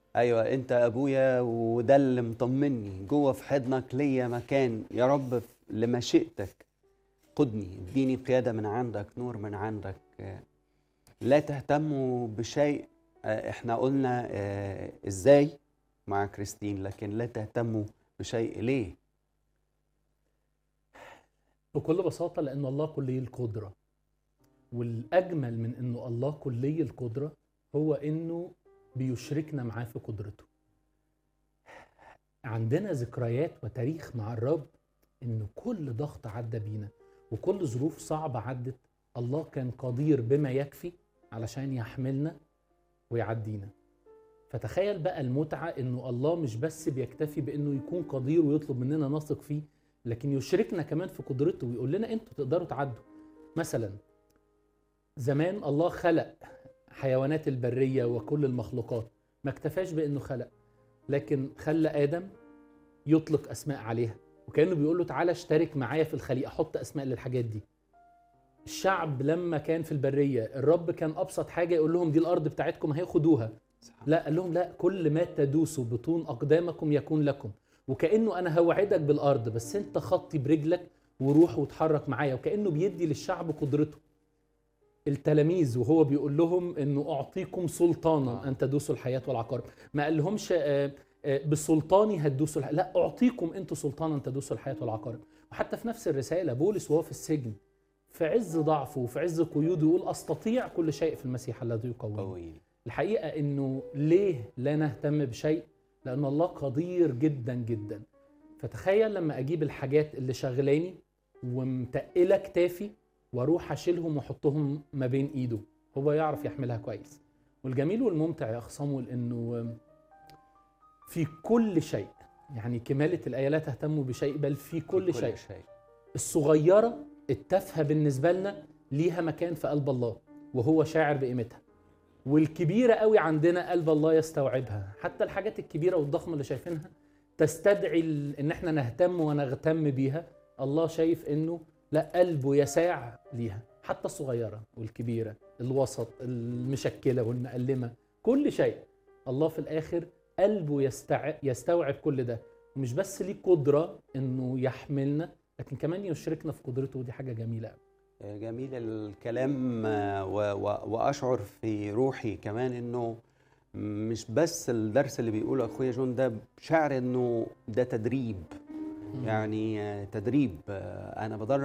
ايوه انت ابويا وده اللي مطمني جوه في حضنك ليا مكان يا رب لمشيئتك قدني اديني قياده من عندك نور من عندك آه، لا تهتموا بشيء آه، احنا قلنا آه، ازاي مع كريستين لكن لا تهتموا بشيء ليه بكل بساطة لأن الله كلي القدرة والأجمل من أنه الله كلي القدرة هو أنه بيشركنا معاه في قدرته عندنا ذكريات وتاريخ مع الرب أنه كل ضغط عدى بينا وكل ظروف صعبة عدت الله كان قدير بما يكفي علشان يحملنا ويعدينا فتخيل بقى المتعة انه الله مش بس بيكتفي بانه يكون قدير ويطلب مننا نثق فيه لكن يشركنا كمان في قدرته ويقول لنا انتوا تقدروا تعدوا مثلا زمان الله خلق حيوانات البرية وكل المخلوقات ما اكتفاش بانه خلق لكن خلى ادم يطلق اسماء عليها وكانه بيقول له تعالى اشترك معايا في الخليقه حط اسماء للحاجات دي الشعب لما كان في البريه الرب كان ابسط حاجه يقول لهم دي الارض بتاعتكم اهي خدوها لا قال لهم لا كل ما تدوسوا بطون اقدامكم يكون لكم وكانه انا هوعدك بالارض بس انت خطي برجلك وروح واتحرك معايا وكانه بيدي للشعب قدرته التلاميذ وهو بيقول لهم انه اعطيكم سلطانا ان تدوسوا الحياه والعقارب ما قال لهمش آه، آه، بسلطاني هتدوسوا الح... لا اعطيكم انتوا سلطانا ان تدوسوا الحياه والعقارب وحتى في نفس الرساله بولس وهو في السجن في عز ضعفه وفي عز قيوده يقول استطيع كل شيء في المسيح الذي يقويني قوي الحقيقه انه ليه لا نهتم بشيء لان الله قدير جدا جدا فتخيل لما اجيب الحاجات اللي شغلاني ومتقله كتافي واروح اشيلهم واحطهم ما بين ايده هو يعرف يحملها كويس والجميل والممتع يا اخ صامويل انه في كل شيء يعني كماله الايه لا تهتموا بشيء بل في كل, شيء شيء الصغيره التافهه بالنسبه لنا ليها مكان في قلب الله وهو شاعر بقيمتها والكبيره قوي عندنا قلب الله يستوعبها حتى الحاجات الكبيره والضخمه اللي شايفينها تستدعي ال- ان احنا نهتم ونغتم بيها الله شايف انه لا قلبه يساع ليها حتى الصغيره والكبيره الوسط المشكله والمقلمه كل شيء الله في الاخر قلبه يستع... يستوعب كل ده ومش بس ليه قدره انه يحملنا لكن كمان يشركنا في قدرته ودي حاجه جميله قوي جميل الكلام آه، و- و- واشعر في روحي كمان انه مش بس الدرس اللي بيقوله اخويا جون ده شعر انه ده تدريب يعني آه، تدريب آه، انا بدرب